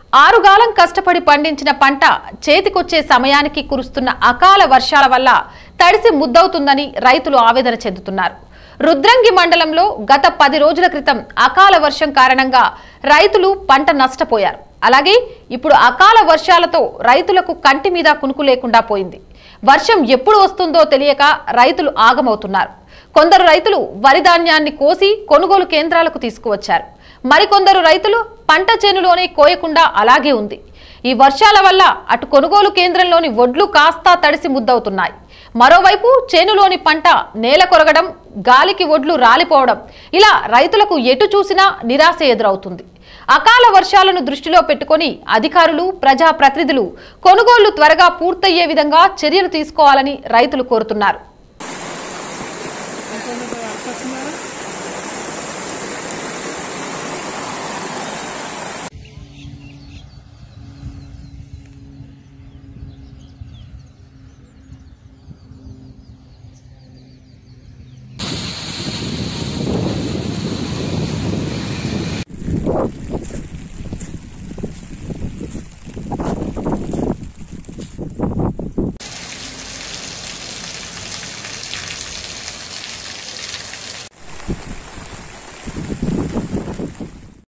ఆరుగాలం కష్టపడి పండించిన పంట చేతికొచ్చే సమయానికి కురుస్తున్న అకాల వర్షాల వల్ల తడిసి ముద్దవుతుందని రైతులు ఆవేదన చెందుతున్నారు రుద్రంగి మండలంలో గత పది రోజుల క్రితం అకాల వర్షం కారణంగా రైతులు పంట నష్టపోయారు అలాగే ఇప్పుడు అకాల వర్షాలతో రైతులకు కంటి మీద కునుకు లేకుండా పోయింది వర్షం ఎప్పుడు వస్తుందో తెలియక రైతులు ఆగమవుతున్నారు కొందరు రైతులు వరి ధాన్యాన్ని కోసి కొనుగోలు కేంద్రాలకు తీసుకువచ్చారు మరికొందరు రైతులు పంట చేనులోనే కోయకుండా అలాగే ఉంది ఈ వర్షాల వల్ల అటు కొనుగోలు కేంద్రంలోని వడ్లు కాస్తా తడిసి ముద్దవుతున్నాయి మరోవైపు చేనులోని పంట నేల కొరగడం గాలికి వడ్లు రాలిపోవడం ఇలా రైతులకు ఎటు చూసినా నిరాశ ఎదురవుతుంది అకాల వర్షాలను దృష్టిలో పెట్టుకొని అధికారులు ప్రజా ప్రతినిధులు కొనుగోళ్లు త్వరగా పూర్తయ్యే విధంగా చర్యలు తీసుకోవాలని రైతులు కోరుతున్నారు